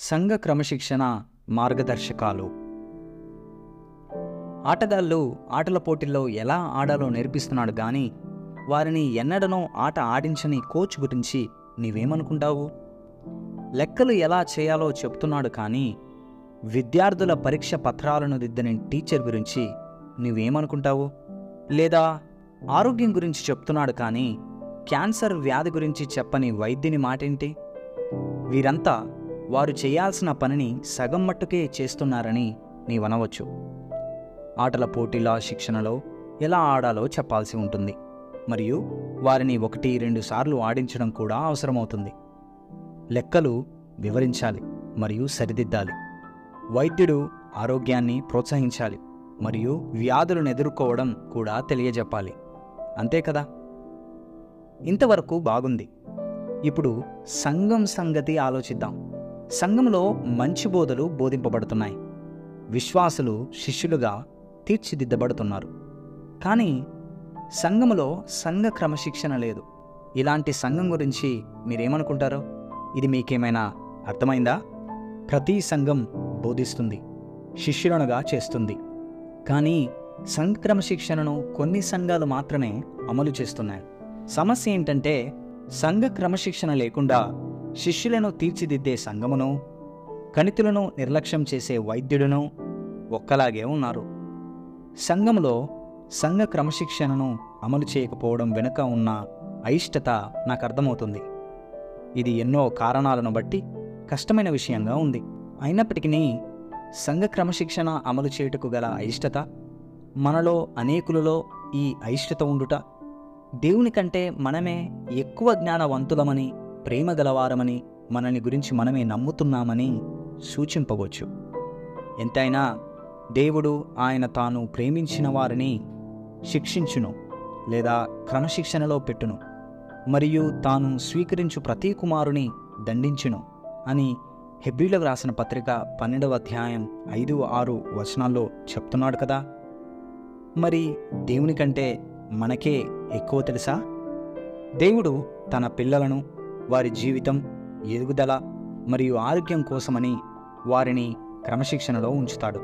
సంఘ క్రమశిక్షణ మార్గదర్శకాలు ఆటగాళ్ళు ఆటల పోటీల్లో ఎలా ఆడాలో నేర్పిస్తున్నాడు కానీ వారిని ఎన్నడనో ఆట ఆడించని కోచ్ గురించి నీవేమనుకుంటావు లెక్కలు ఎలా చేయాలో చెప్తున్నాడు కానీ విద్యార్థుల పరీక్ష పత్రాలను దిద్దని టీచర్ గురించి నువ్వేమనుకుంటావు లేదా ఆరోగ్యం గురించి చెప్తున్నాడు కానీ క్యాన్సర్ వ్యాధి గురించి చెప్పని వైద్యుని మాటేంటి వీరంతా వారు చేయాల్సిన పనిని సగం మట్టుకే చేస్తున్నారని నీవనవచ్చు ఆటల పోటీల శిక్షణలో ఎలా ఆడాలో చెప్పాల్సి ఉంటుంది మరియు వారిని ఒకటి రెండు సార్లు ఆడించడం కూడా అవసరమవుతుంది లెక్కలు వివరించాలి మరియు సరిదిద్దాలి వైద్యుడు ఆరోగ్యాన్ని ప్రోత్సహించాలి మరియు వ్యాధులను ఎదుర్కోవడం కూడా తెలియజెప్పాలి అంతే కదా ఇంతవరకు బాగుంది ఇప్పుడు సంఘం సంగతి ఆలోచిద్దాం సంఘంలో మంచి బోధలు బోధింపబడుతున్నాయి విశ్వాసులు శిష్యులుగా తీర్చిదిద్దబడుతున్నారు కానీ సంఘములో సంఘ క్రమశిక్షణ లేదు ఇలాంటి సంఘం గురించి మీరేమనుకుంటారో ఇది మీకేమైనా అర్థమైందా ప్రతి సంఘం బోధిస్తుంది శిష్యులనుగా చేస్తుంది కానీ సంఘ క్రమశిక్షణను కొన్ని సంఘాలు మాత్రమే అమలు చేస్తున్నాయి సమస్య ఏంటంటే సంఘ క్రమశిక్షణ లేకుండా శిష్యులను తీర్చిదిద్దే సంఘమును కణితులను నిర్లక్ష్యం చేసే వైద్యుడును ఒక్కలాగే ఉన్నారు సంఘంలో సంఘ క్రమశిక్షణను అమలు చేయకపోవడం వెనుక ఉన్న అయిష్టత నాకు అర్థమవుతుంది ఇది ఎన్నో కారణాలను బట్టి కష్టమైన విషయంగా ఉంది అయినప్పటికీ సంఘ క్రమశిక్షణ అమలు చేయుటకు గల అయిష్టత మనలో అనేకులలో ఈ అయిష్టత ఉండుట దేవుని కంటే మనమే ఎక్కువ జ్ఞానవంతులమని ప్రేమ గలవారమని మనని గురించి మనమే నమ్ముతున్నామని సూచింపవచ్చు ఎంతైనా దేవుడు ఆయన తాను ప్రేమించిన వారిని శిక్షించును లేదా క్రమశిక్షణలో పెట్టును మరియు తాను స్వీకరించు ప్రతి కుమారుని దండించును అని హెబ్రిలకు రాసిన పత్రిక పన్నెండవ అధ్యాయం ఐదు ఆరు వచనాల్లో చెప్తున్నాడు కదా మరి దేవుని కంటే మనకే ఎక్కువ తెలుసా దేవుడు తన పిల్లలను వారి జీవితం ఎదుగుదల మరియు ఆరోగ్యం కోసమని వారిని క్రమశిక్షణలో ఉంచుతాడు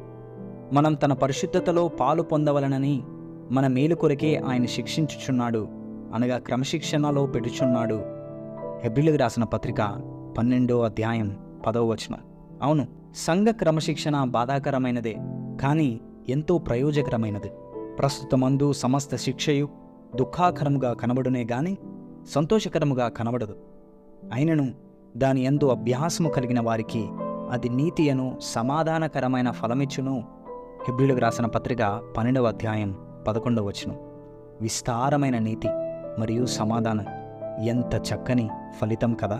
మనం తన పరిశుద్ధతలో పాలు పొందవలనని మన మేలు కొరకే ఆయన శిక్షించుచున్నాడు అనగా క్రమశిక్షణలో పెడుచున్నాడు హెబ్రిలకు రాసిన పత్రిక పన్నెండో అధ్యాయం పదవ వచనం అవును సంఘ క్రమశిక్షణ బాధాకరమైనదే కానీ ఎంతో ప్రయోజకరమైనది ప్రస్తుతమందు సమస్త శిక్షయు దుఃఖాకరముగా కనబడునే గాని సంతోషకరముగా కనబడదు అయినను దాని ఎందు అభ్యాసము కలిగిన వారికి అది నీతి అను సమాధానకరమైన ఫలమిచ్చును హెబ్రిలకు రాసిన పత్రిక పన్నెండవ అధ్యాయం పదకొండవ వచనం విస్తారమైన నీతి మరియు సమాధానం ఎంత చక్కని ఫలితం కదా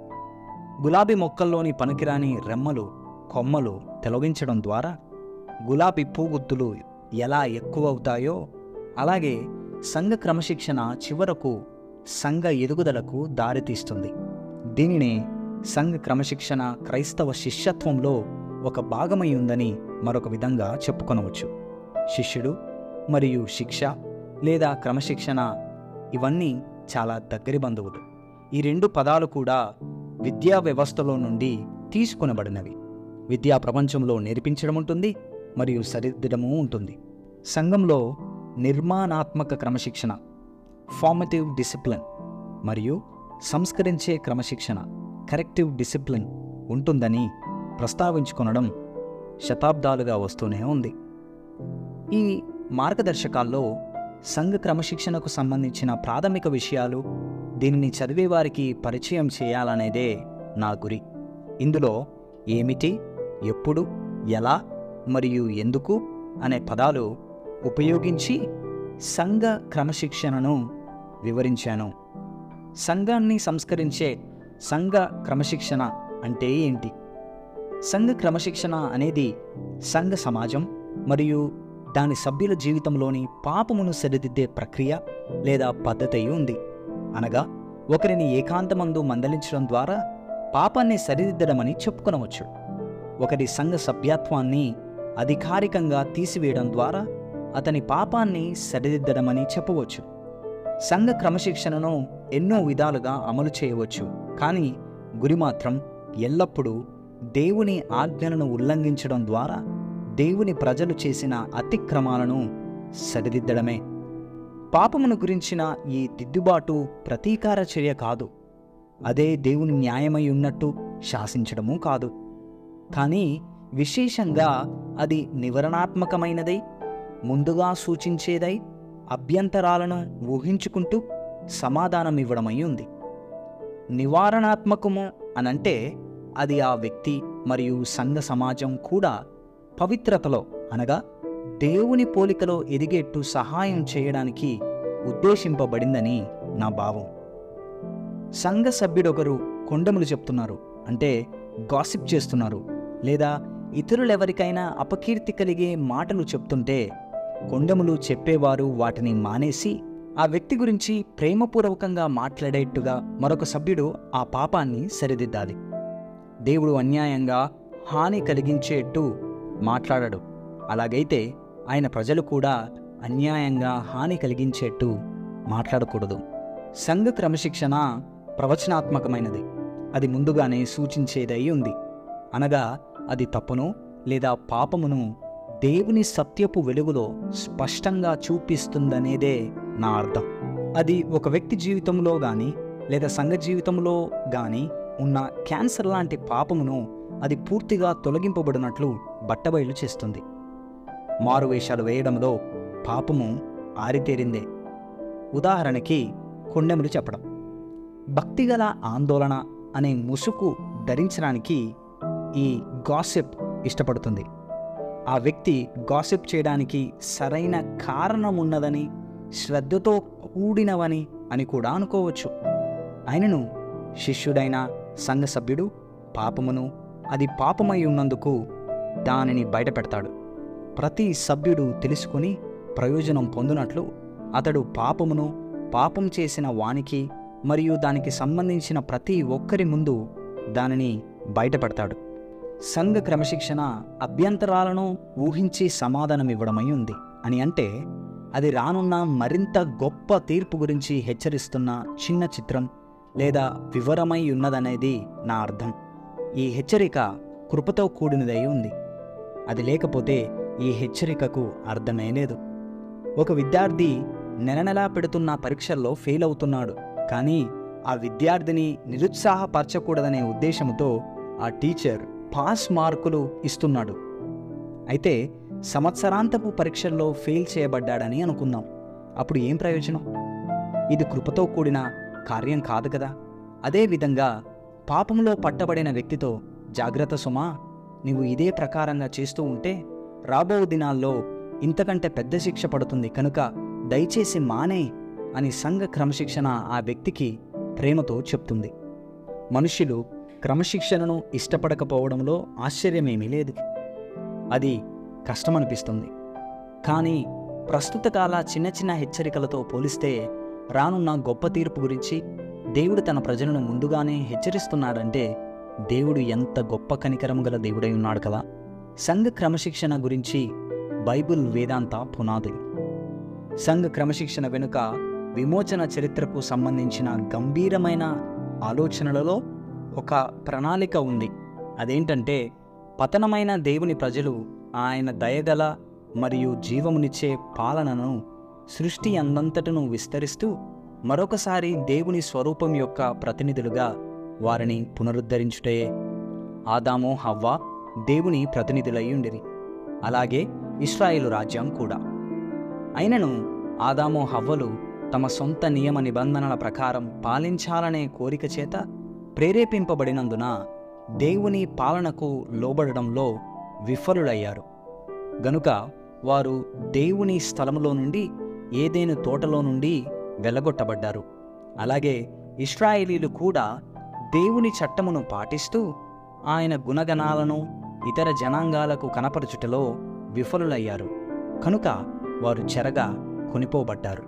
గులాబీ మొక్కల్లోని పనికిరాని రెమ్మలు కొమ్మలు తొలగించడం ద్వారా గులాబీ పూగుత్తులు ఎలా ఎక్కువ అవుతాయో అలాగే సంఘ క్రమశిక్షణ చివరకు సంఘ ఎదుగుదలకు దారితీస్తుంది దీనినే సంఘ క్రమశిక్షణ క్రైస్తవ శిష్యత్వంలో ఒక భాగమై ఉందని మరొక విధంగా చెప్పుకొనవచ్చు శిష్యుడు మరియు శిక్ష లేదా క్రమశిక్షణ ఇవన్నీ చాలా దగ్గరి బంధువులు ఈ రెండు పదాలు కూడా విద్యా వ్యవస్థలో నుండి తీసుకొనబడినవి విద్యా ప్రపంచంలో నేర్పించడం ఉంటుంది మరియు సరిదిద్దడము ఉంటుంది సంఘంలో నిర్మాణాత్మక క్రమశిక్షణ ఫార్మటివ్ డిసిప్లిన్ మరియు సంస్కరించే క్రమశిక్షణ కరెక్టివ్ డిసిప్లిన్ ఉంటుందని ప్రస్తావించుకొనడం శతాబ్దాలుగా వస్తూనే ఉంది ఈ మార్గదర్శకాల్లో సంఘ క్రమశిక్షణకు సంబంధించిన ప్రాథమిక విషయాలు దీనిని చదివే వారికి పరిచయం చేయాలనేదే నా గురి ఇందులో ఏమిటి ఎప్పుడు ఎలా మరియు ఎందుకు అనే పదాలు ఉపయోగించి సంఘ క్రమశిక్షణను వివరించాను సంఘాన్ని సంస్కరించే సంఘ క్రమశిక్షణ అంటే ఏంటి సంఘ క్రమశిక్షణ అనేది సంఘ సమాజం మరియు దాని సభ్యుల జీవితంలోని పాపమును సరిదిద్దే ప్రక్రియ లేదా పద్ధతి అయి ఉంది అనగా ఒకరిని ఏకాంతమందు మందలించడం ద్వారా పాపాన్ని సరిదిద్దడమని చెప్పుకొనవచ్చు ఒకరి సంఘ సభ్యత్వాన్ని అధికారికంగా తీసివేయడం ద్వారా అతని పాపాన్ని సరిదిద్దడమని చెప్పవచ్చు సంఘ క్రమశిక్షణను ఎన్నో విధాలుగా అమలు చేయవచ్చు కానీ గురి మాత్రం ఎల్లప్పుడూ దేవుని ఆజ్ఞలను ఉల్లంఘించడం ద్వారా దేవుని ప్రజలు చేసిన అతిక్రమాలను సరిదిద్దడమే పాపమును గురించిన ఈ దిద్దుబాటు ప్రతీకార చర్య కాదు అదే దేవుని న్యాయమై ఉన్నట్టు శాసించడము కాదు కానీ విశేషంగా అది నివరణాత్మకమైనదై ముందుగా సూచించేదై అభ్యంతరాలను ఊహించుకుంటూ సమాధానం ఇవ్వడమై ఉంది నివారణాత్మకము అనంటే అది ఆ వ్యక్తి మరియు సంఘ సమాజం కూడా పవిత్రతలో అనగా దేవుని పోలికలో ఎదిగేట్టు సహాయం చేయడానికి ఉద్దేశింపబడిందని నా భావం సంఘ సభ్యుడొకరు కొండములు చెప్తున్నారు అంటే గాసిప్ చేస్తున్నారు లేదా ఇతరులెవరికైనా అపకీర్తి కలిగే మాటలు చెప్తుంటే కొండములు చెప్పేవారు వాటిని మానేసి ఆ వ్యక్తి గురించి ప్రేమపూర్వకంగా మాట్లాడేట్టుగా మరొక సభ్యుడు ఆ పాపాన్ని సరిదిద్దాలి దేవుడు అన్యాయంగా హాని కలిగించేట్టు మాట్లాడడు అలాగైతే ఆయన ప్రజలు కూడా అన్యాయంగా హాని కలిగించేట్టు మాట్లాడకూడదు సంఘ క్రమశిక్షణ ప్రవచనాత్మకమైనది అది ముందుగానే సూచించేదై ఉంది అనగా అది తప్పును లేదా పాపమును దేవుని సత్యపు వెలుగులో స్పష్టంగా చూపిస్తుందనేదే నా అర్థం అది ఒక వ్యక్తి జీవితంలో గాని లేదా సంఘ జీవితంలో గాని ఉన్న క్యాన్సర్ లాంటి పాపమును అది పూర్తిగా తొలగింపబడినట్లు బట్టబయలు చేస్తుంది మారువేషాలు వేయడంలో పాపము ఆరితేరిందే ఉదాహరణకి కొండెములు చెప్పడం భక్తిగల ఆందోళన అనే ముసుగు ధరించడానికి ఈ గాసిప్ ఇష్టపడుతుంది ఆ వ్యక్తి గాసిప్ చేయడానికి సరైన కారణం ఉన్నదని శ్రద్ధతో కూడినవని అని కూడా అనుకోవచ్చు ఆయనను శిష్యుడైన సంఘ సభ్యుడు పాపమును అది పాపమై ఉన్నందుకు దానిని బయటపెడతాడు ప్రతి సభ్యుడు తెలుసుకుని ప్రయోజనం పొందినట్లు అతడు పాపమును పాపం చేసిన వానికి మరియు దానికి సంబంధించిన ప్రతి ఒక్కరి ముందు దానిని బయటపెడతాడు సంఘ క్రమశిక్షణ అభ్యంతరాలను ఊహించి సమాధానమివ్వడమై ఉంది అని అంటే అది రానున్న మరింత గొప్ప తీర్పు గురించి హెచ్చరిస్తున్న చిన్న చిత్రం లేదా వివరమై ఉన్నదనేది నా అర్థం ఈ హెచ్చరిక కృపతో కూడినదై ఉంది అది లేకపోతే ఈ హెచ్చరికకు అర్థమే లేదు ఒక విద్యార్థి నెల నెలా పెడుతున్న పరీక్షల్లో ఫెయిల్ అవుతున్నాడు కానీ ఆ విద్యార్థిని నిరుత్సాహపరచకూడదనే ఉద్దేశంతో ఆ టీచర్ పాస్ మార్కులు ఇస్తున్నాడు అయితే సంవత్సరాంతపు పరీక్షల్లో ఫెయిల్ చేయబడ్డాడని అనుకుందాం అప్పుడు ఏం ప్రయోజనం ఇది కృపతో కూడిన కార్యం కాదు కదా అదేవిధంగా పాపంలో పట్టబడిన వ్యక్తితో జాగ్రత్త సుమా నీవు ఇదే ప్రకారంగా చేస్తూ ఉంటే రాబో దినాల్లో ఇంతకంటే పెద్ద శిక్ష పడుతుంది కనుక దయచేసి మానే అని సంఘ క్రమశిక్షణ ఆ వ్యక్తికి ప్రేమతో చెప్తుంది మనుష్యులు క్రమశిక్షణను ఇష్టపడకపోవడంలో ఆశ్చర్యమేమీ లేదు అది కష్టమనిపిస్తుంది కానీ ప్రస్తుత కాల చిన్న చిన్న హెచ్చరికలతో పోలిస్తే రానున్న గొప్ప తీర్పు గురించి దేవుడు తన ప్రజలను ముందుగానే హెచ్చరిస్తున్నాడంటే దేవుడు ఎంత గొప్ప కనికరం గల దేవుడై ఉన్నాడు కదా సంఘ క్రమశిక్షణ గురించి బైబిల్ వేదాంత పునాదులు సంఘ క్రమశిక్షణ వెనుక విమోచన చరిత్రకు సంబంధించిన గంభీరమైన ఆలోచనలలో ఒక ప్రణాళిక ఉంది అదేంటంటే పతనమైన దేవుని ప్రజలు ఆయన దయగల మరియు జీవమునిచ్చే పాలనను సృష్టి అందంతటను విస్తరిస్తూ మరొకసారి దేవుని స్వరూపం యొక్క ప్రతినిధులుగా వారిని పునరుద్ధరించుటే ఆదాము హవ్వ దేవుని ప్రతినిధులయ్యుండిరి అలాగే ఇస్రాయేలు రాజ్యం కూడా అయినను ఆదాము హవ్వలు తమ సొంత నియమ నిబంధనల ప్రకారం పాలించాలనే కోరిక చేత ప్రేరేపింపబడినందున దేవుని పాలనకు లోబడడంలో విఫలులయ్యారు గనుక వారు దేవుని స్థలములో నుండి ఏదేను తోటలో నుండి వెళ్ళగొట్టబడ్డారు అలాగే ఇస్రాయేలీలు కూడా దేవుని చట్టమును పాటిస్తూ ఆయన గుణగణాలను ఇతర జనాంగాలకు కనపరచుటలో విఫలులయ్యారు కనుక వారు చెరగా కొనిపోబడ్డారు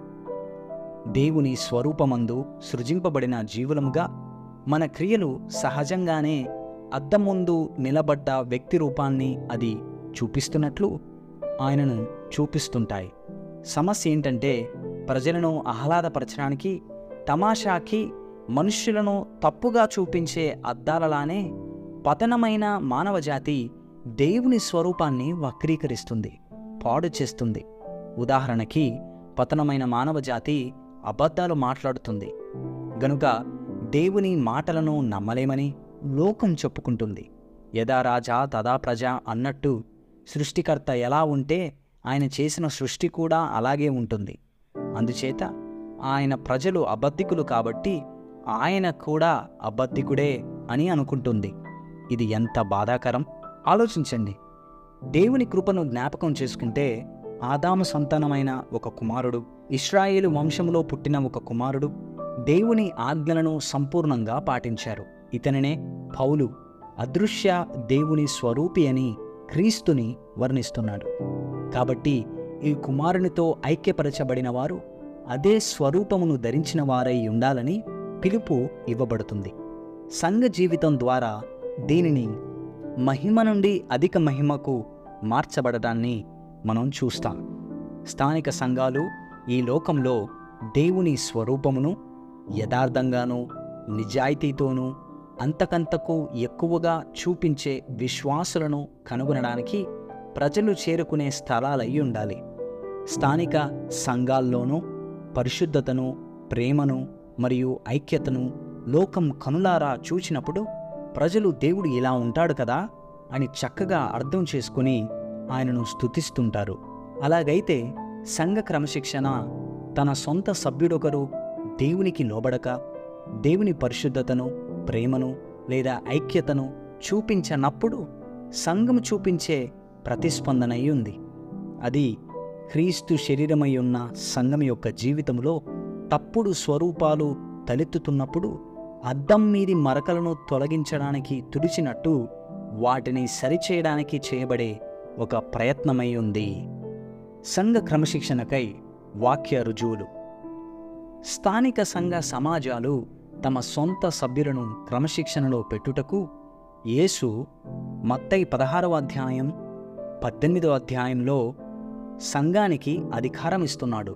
దేవుని స్వరూపమందు సృజింపబడిన జీవులముగా మన క్రియలు సహజంగానే అద్దం ముందు నిలబడ్డ వ్యక్తి రూపాన్ని అది చూపిస్తున్నట్లు ఆయనను చూపిస్తుంటాయి సమస్య ఏంటంటే ప్రజలను ఆహ్లాదపరచడానికి తమాషాకి మనుష్యులను తప్పుగా చూపించే అద్దాలలానే పతనమైన మానవజాతి దేవుని స్వరూపాన్ని వక్రీకరిస్తుంది పాడు చేస్తుంది ఉదాహరణకి పతనమైన మానవజాతి అబద్ధాలు మాట్లాడుతుంది గనుక దేవుని మాటలను నమ్మలేమని లోకం చెప్పుకుంటుంది యథా రాజా తదా ప్రజ అన్నట్టు సృష్టికర్త ఎలా ఉంటే ఆయన చేసిన సృష్టి కూడా అలాగే ఉంటుంది అందుచేత ఆయన ప్రజలు అబద్ధికులు కాబట్టి ఆయన కూడా అబద్ధికుడే అని అనుకుంటుంది ఇది ఎంత బాధాకరం ఆలోచించండి దేవుని కృపను జ్ఞాపకం చేసుకుంటే ఆదాము సంతానమైన ఒక కుమారుడు ఇస్రాయేలు వంశంలో పుట్టిన ఒక కుమారుడు దేవుని ఆజ్ఞలను సంపూర్ణంగా పాటించారు ఇతనినే పౌలు అదృశ్య దేవుని స్వరూపి అని క్రీస్తుని వర్ణిస్తున్నాడు కాబట్టి ఈ కుమారునితో ఐక్యపరచబడిన వారు అదే స్వరూపమును ధరించిన వారై ఉండాలని పిలుపు ఇవ్వబడుతుంది సంఘ జీవితం ద్వారా దీనిని మహిమ నుండి అధిక మహిమకు మార్చబడడాన్ని మనం చూస్తాం స్థానిక సంఘాలు ఈ లోకంలో దేవుని స్వరూపమును యథార్థంగానూ నిజాయితీతోనూ అంతకంతకు ఎక్కువగా చూపించే విశ్వాసులను కనుగొనడానికి ప్రజలు చేరుకునే స్థలాలై ఉండాలి స్థానిక సంఘాల్లోనూ పరిశుద్ధతను ప్రేమను మరియు ఐక్యతను లోకం కనులారా చూచినప్పుడు ప్రజలు దేవుడు ఇలా ఉంటాడు కదా అని చక్కగా అర్థం చేసుకుని ఆయనను స్తుతిస్తుంటారు అలాగైతే సంఘ క్రమశిక్షణ తన సొంత సభ్యుడొకరు దేవునికి లోబడక దేవుని పరిశుద్ధతను ప్రేమను లేదా ఐక్యతను చూపించనప్పుడు సంఘం చూపించే ప్రతిస్పందనై ఉంది అది క్రీస్తు శరీరమై ఉన్న సంఘం యొక్క జీవితంలో తప్పుడు స్వరూపాలు తలెత్తుతున్నప్పుడు అద్దం మీది మరకలను తొలగించడానికి తుడిచినట్టు వాటిని సరిచేయడానికి చేయబడే ఒక ప్రయత్నమై ఉంది సంఘ క్రమశిక్షణకై వాక్య రుజువులు స్థానిక సంఘ సమాజాలు తమ సొంత సభ్యులను క్రమశిక్షణలో పెట్టుటకు యేసు మత్తయి పదహారవ అధ్యాయం పద్దెనిమిదవ అధ్యాయంలో సంఘానికి అధికారం ఇస్తున్నాడు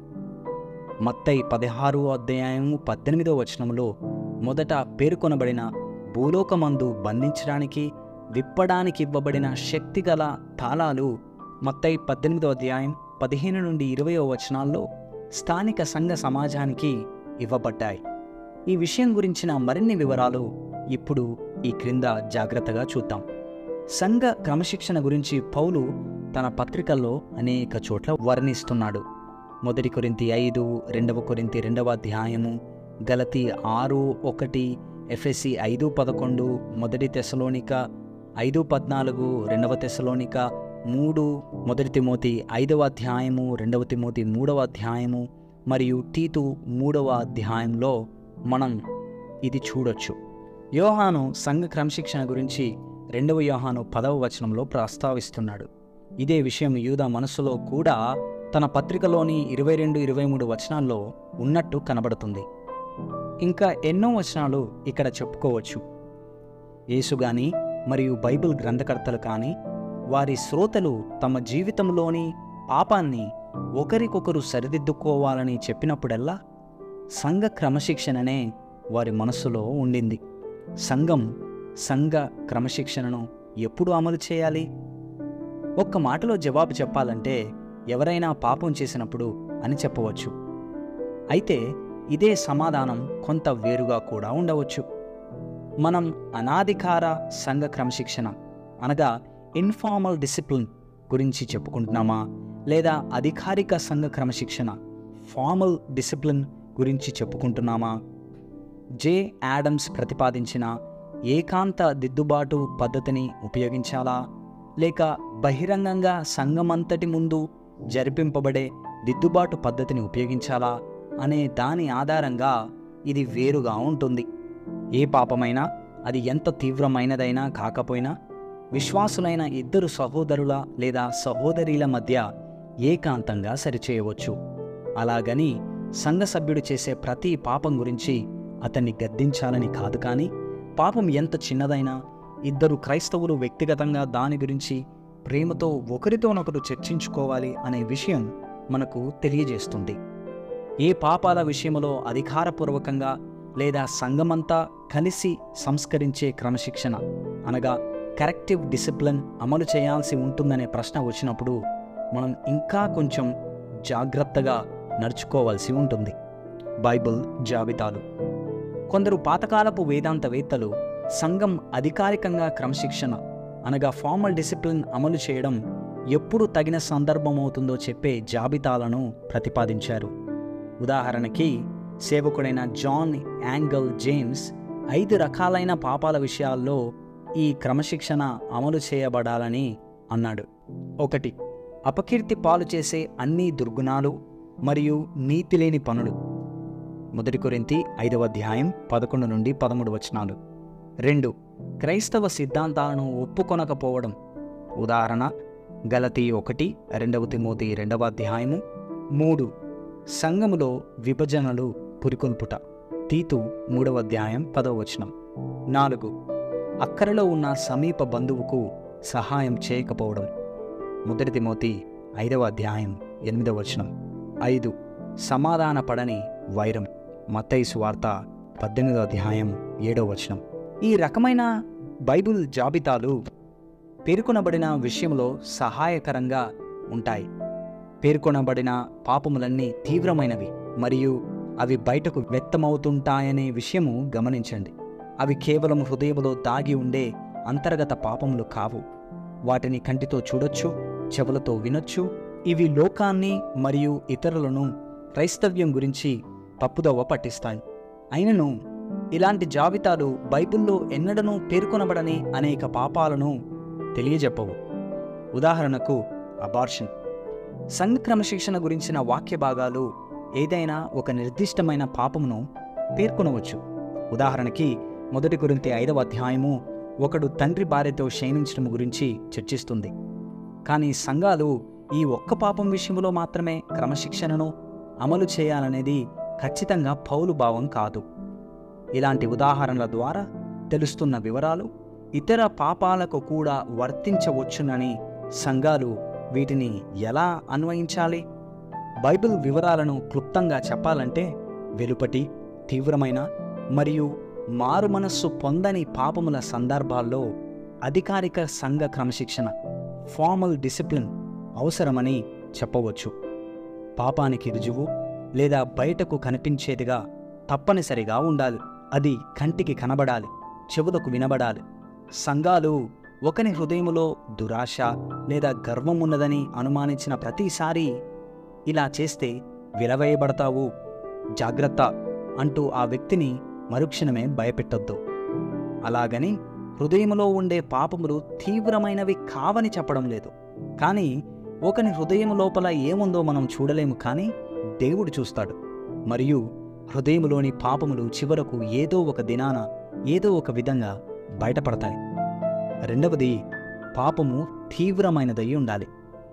మత్తయి పదహారో అధ్యాయం పద్దెనిమిదవ వచనంలో మొదట పేర్కొనబడిన భూలోకమందు బంధించడానికి విప్పడానికి ఇవ్వబడిన శక్తిగల తాళాలు మత్తయి పద్దెనిమిదో అధ్యాయం పదిహేను నుండి ఇరవయో వచనాల్లో స్థానిక సంఘ సమాజానికి ఇవ్వబడ్డాయి ఈ విషయం గురించిన మరిన్ని వివరాలు ఇప్పుడు ఈ క్రింద జాగ్రత్తగా చూద్దాం సంఘ క్రమశిక్షణ గురించి పౌలు తన పత్రికల్లో అనేక చోట్ల వర్ణిస్తున్నాడు మొదటి కొరింతి ఐదు రెండవ కొరింతి రెండవ అధ్యాయము గలతి ఆరు ఒకటి ఎఫ్ఎస్సి ఐదు పదకొండు మొదటి తెసలోనిక ఐదు పద్నాలుగు రెండవ తెసలోనిక మూడు మొదటి తిమోతి ఐదవ అధ్యాయము రెండవ తిమోతి మూడవ అధ్యాయము మరియు తీతు మూడవ అధ్యాయంలో మనం ఇది చూడొచ్చు యోహాను సంఘ క్రమశిక్షణ గురించి రెండవ యోహాను పదవ వచనంలో ప్రస్తావిస్తున్నాడు ఇదే విషయం యూదా మనస్సులో కూడా తన పత్రికలోని ఇరవై రెండు ఇరవై మూడు వచనాల్లో ఉన్నట్టు కనబడుతుంది ఇంకా ఎన్నో వచనాలు ఇక్కడ చెప్పుకోవచ్చు యేసు గాని మరియు బైబిల్ గ్రంథకర్తలు కానీ వారి శ్రోతలు తమ జీవితంలోని పాపాన్ని ఒకరికొకరు సరిదిద్దుకోవాలని చెప్పినప్పుడల్లా సంఘ క్రమశిక్షణనే వారి మనస్సులో ఉండింది సంఘం సంఘ క్రమశిక్షణను ఎప్పుడు అమలు చేయాలి ఒక్క మాటలో జవాబు చెప్పాలంటే ఎవరైనా పాపం చేసినప్పుడు అని చెప్పవచ్చు అయితే ఇదే సమాధానం కొంత వేరుగా కూడా ఉండవచ్చు మనం అనాధికార సంఘ క్రమశిక్షణ అనగా ఇన్ఫార్మల్ డిసిప్లిన్ గురించి చెప్పుకుంటున్నామా లేదా అధికారిక సంఘ క్రమశిక్షణ ఫార్మల్ డిసిప్లిన్ గురించి చెప్పుకుంటున్నామా జే యాడమ్స్ ప్రతిపాదించిన ఏకాంత దిద్దుబాటు పద్ధతిని ఉపయోగించాలా లేక బహిరంగంగా సంఘమంతటి ముందు జరిపింపబడే దిద్దుబాటు పద్ధతిని ఉపయోగించాలా అనే దాని ఆధారంగా ఇది వేరుగా ఉంటుంది ఏ పాపమైనా అది ఎంత తీవ్రమైనదైనా కాకపోయినా విశ్వాసులైన ఇద్దరు సహోదరుల లేదా సహోదరీల మధ్య ఏకాంతంగా సరిచేయవచ్చు అలాగని సంఘ సభ్యుడు చేసే ప్రతి పాపం గురించి అతన్ని గద్దించాలని కాదు కానీ పాపం ఎంత చిన్నదైనా ఇద్దరు క్రైస్తవులు వ్యక్తిగతంగా దాని గురించి ప్రేమతో ఒకరితోనొకరు చర్చించుకోవాలి అనే విషయం మనకు తెలియజేస్తుంది ఏ పాపాల విషయంలో అధికారపూర్వకంగా లేదా సంఘమంతా కలిసి సంస్కరించే క్రమశిక్షణ అనగా కరెక్టివ్ డిసిప్లిన్ అమలు చేయాల్సి ఉంటుందనే ప్రశ్న వచ్చినప్పుడు మనం ఇంకా కొంచెం జాగ్రత్తగా నడుచుకోవాల్సి ఉంటుంది బైబిల్ జాబితాలు కొందరు పాతకాలపు వేదాంతవేత్తలు సంఘం అధికారికంగా క్రమశిక్షణ అనగా ఫార్మల్ డిసిప్లిన్ అమలు చేయడం ఎప్పుడు తగిన సందర్భం అవుతుందో చెప్పే జాబితాలను ప్రతిపాదించారు ఉదాహరణకి సేవకుడైన జాన్ యాంగల్ జేమ్స్ ఐదు రకాలైన పాపాల విషయాల్లో ఈ క్రమశిక్షణ అమలు చేయబడాలని అన్నాడు ఒకటి అపకీర్తి పాలు చేసే అన్ని దుర్గుణాలు మరియు నీతిలేని పనులు మొదటి కొరింతి ఐదవ అధ్యాయం పదకొండు నుండి పదమూడు వచనాలు రెండు క్రైస్తవ సిద్ధాంతాలను ఒప్పుకొనకపోవడం ఉదాహరణ గలతీ ఒకటి రెండవ తిమోతి రెండవ అధ్యాయము మూడు సంఘములో విభజనలు పురికొల్పుట తీతు మూడవ అధ్యాయం పదవ వచనం నాలుగు అక్కరలో ఉన్న సమీప బంధువుకు సహాయం చేయకపోవడం మొదటి తిమోతి ఐదవ అధ్యాయం ఎనిమిదవ వచనం ఐదు సమాధాన పడని వైరం మత్తయి సువార్త పద్దెనిమిదవ అధ్యాయం ఏడవ వచనం ఈ రకమైన బైబిల్ జాబితాలు పేర్కొనబడిన విషయంలో సహాయకరంగా ఉంటాయి పేర్కొనబడిన పాపములన్నీ తీవ్రమైనవి మరియు అవి బయటకు వ్యక్తమవుతుంటాయనే విషయము గమనించండి అవి కేవలం హృదయములో దాగి ఉండే అంతర్గత పాపములు కావు వాటిని కంటితో చూడొచ్చు చెవులతో వినొచ్చు ఇవి లోకాన్ని మరియు ఇతరులను క్రైస్తవ్యం గురించి తప్పుదోవ పట్టిస్తాయి అయినను ఇలాంటి జాబితాలు బైబిల్లో ఎన్నడనూ పేర్కొనబడని అనేక పాపాలను తెలియజెప్పవు ఉదాహరణకు అబార్షన్ సంఘ క్రమశిక్షణ గురించిన వాక్య భాగాలు ఏదైనా ఒక నిర్దిష్టమైన పాపమును పేర్కొనవచ్చు ఉదాహరణకి మొదటి గురించి ఐదవ అధ్యాయము ఒకడు తండ్రి భార్యతో క్షేమించడం గురించి చర్చిస్తుంది కానీ సంఘాలు ఈ ఒక్క పాపం విషయంలో మాత్రమే క్రమశిక్షణను అమలు చేయాలనేది ఖచ్చితంగా పౌలు భావం కాదు ఇలాంటి ఉదాహరణల ద్వారా తెలుస్తున్న వివరాలు ఇతర పాపాలకు కూడా వర్తించవచ్చునని సంఘాలు వీటిని ఎలా అన్వయించాలి బైబిల్ వివరాలను క్లుప్తంగా చెప్పాలంటే వెలుపటి తీవ్రమైన మరియు మారుమనస్సు పొందని పాపముల సందర్భాల్లో అధికారిక సంఘ క్రమశిక్షణ ఫార్మల్ డిసిప్లిన్ అవసరమని చెప్పవచ్చు పాపానికి రుజువు లేదా బయటకు కనిపించేదిగా తప్పనిసరిగా ఉండాలి అది కంటికి కనబడాలి చెవులకు వినబడాలి సంఘాలు ఒకని హృదయములో దురాశ లేదా గర్వం ఉన్నదని అనుమానించిన ప్రతిసారి ఇలా చేస్తే విలవేయబడతావు జాగ్రత్త అంటూ ఆ వ్యక్తిని మరుక్షణమే భయపెట్టొద్దు అలాగని హృదయములో ఉండే పాపములు తీవ్రమైనవి కావని చెప్పడం లేదు కానీ ఒకని హృదయం లోపల ఏముందో మనం చూడలేము కానీ దేవుడు చూస్తాడు మరియు హృదయములోని పాపములు చివరకు ఏదో ఒక దినాన ఏదో ఒక విధంగా బయటపడతాయి రెండవది పాపము తీవ్రమైనదై ఉండాలి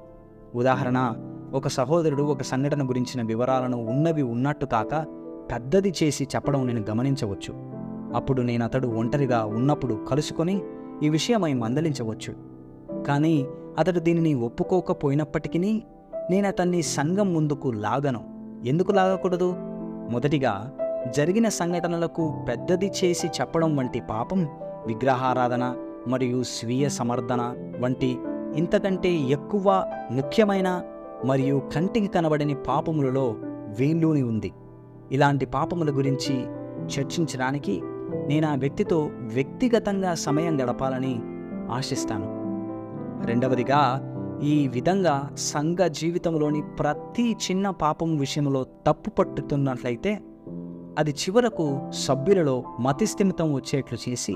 ఉదాహరణ ఒక సహోదరుడు ఒక సంఘటన గురించిన వివరాలను ఉన్నవి ఉన్నట్టు కాక పెద్దది చేసి చెప్పడం నేను గమనించవచ్చు అప్పుడు నేను అతడు ఒంటరిగా ఉన్నప్పుడు కలుసుకొని ఈ విషయమై మందలించవచ్చు కానీ అతడు దీనిని ఒప్పుకోకపోయినప్పటికీ నేను అతన్ని సంఘం ముందుకు లాగను ఎందుకు లాగకూడదు మొదటిగా జరిగిన సంఘటనలకు పెద్దది చేసి చెప్పడం వంటి పాపం విగ్రహారాధన మరియు స్వీయ సమర్థన వంటి ఇంతకంటే ఎక్కువ ముఖ్యమైన మరియు కంటికి కనబడని పాపములలో వేళ్ళూని ఉంది ఇలాంటి పాపముల గురించి చర్చించడానికి నేను ఆ వ్యక్తితో వ్యక్తిగతంగా సమయం గడపాలని ఆశిస్తాను రెండవదిగా ఈ విధంగా సంఘ జీవితంలోని ప్రతి చిన్న పాపం విషయంలో తప్పు పట్టుతున్నట్లయితే అది చివరకు సభ్యులలో మతిస్థిమితం వచ్చేట్లు చేసి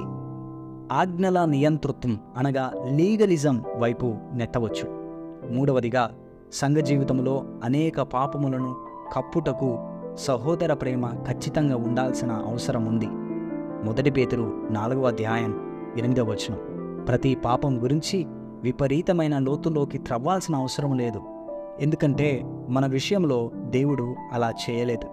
ఆజ్ఞల నియంతృత్వం అనగా లీగలిజం వైపు నెట్టవచ్చు మూడవదిగా సంఘ జీవితంలో అనేక పాపములను కప్పుటకు సహోదర ప్రేమ ఖచ్చితంగా ఉండాల్సిన అవసరం ఉంది మొదటి పేతురు నాలుగవ అధ్యాయం ఎనిమిదవ వచనం ప్రతి పాపం గురించి విపరీతమైన లోతులోకి త్రవ్వాల్సిన అవసరం లేదు ఎందుకంటే మన విషయంలో దేవుడు అలా చేయలేదు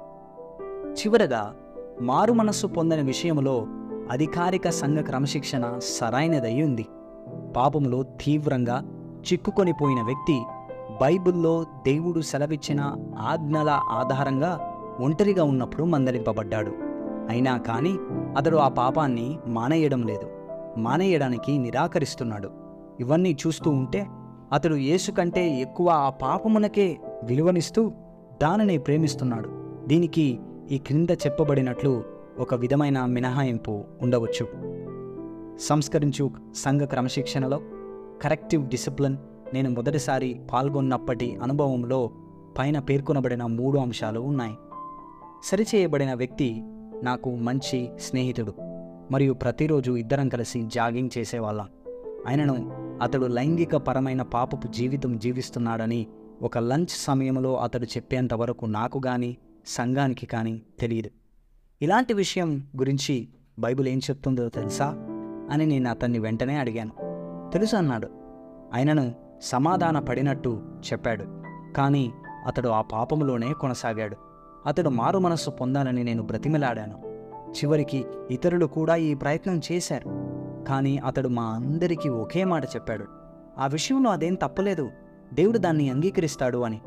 చివరగా మారు మనస్సు పొందని విషయంలో అధికారిక సంఘ క్రమశిక్షణ సరైనదై ఉంది పాపములో తీవ్రంగా చిక్కుకొనిపోయిన వ్యక్తి బైబిల్లో దేవుడు సెలవిచ్చిన ఆజ్ఞల ఆధారంగా ఒంటరిగా ఉన్నప్పుడు మందలింపబడ్డాడు అయినా కానీ అతడు ఆ పాపాన్ని మానేయడం లేదు మానేయడానికి నిరాకరిస్తున్నాడు ఇవన్నీ చూస్తూ ఉంటే అతడు యేసు కంటే ఎక్కువ ఆ పాపమునకే విలువనిస్తూ దానిని ప్రేమిస్తున్నాడు దీనికి ఈ క్రింద చెప్పబడినట్లు ఒక విధమైన మినహాయింపు ఉండవచ్చు సంస్కరించు సంఘ క్రమశిక్షణలో కరెక్టివ్ డిసిప్లిన్ నేను మొదటిసారి పాల్గొన్నప్పటి అనుభవంలో పైన పేర్కొనబడిన మూడు అంశాలు ఉన్నాయి సరిచేయబడిన వ్యక్తి నాకు మంచి స్నేహితుడు మరియు ప్రతిరోజు ఇద్దరం కలిసి జాగింగ్ చేసేవాళ్ళం ఆయనను అతడు లైంగిక పరమైన పాపపు జీవితం జీవిస్తున్నాడని ఒక లంచ్ సమయంలో అతడు చెప్పేంత వరకు నాకు కానీ సంఘానికి కానీ తెలియదు ఇలాంటి విషయం గురించి బైబిల్ ఏం చెప్తుందో తెలుసా అని నేను అతన్ని వెంటనే అడిగాను తెలుసు అన్నాడు ఆయనను సమాధాన పడినట్టు చెప్పాడు కానీ అతడు ఆ పాపములోనే కొనసాగాడు అతడు మారు మనస్సు పొందాలని నేను బ్రతిమలాడాను చివరికి ఇతరులు కూడా ఈ ప్రయత్నం చేశారు కానీ అతడు మా అందరికీ ఒకే మాట చెప్పాడు ఆ విషయంలో అదేం తప్పలేదు దేవుడు దాన్ని అంగీకరిస్తాడు అని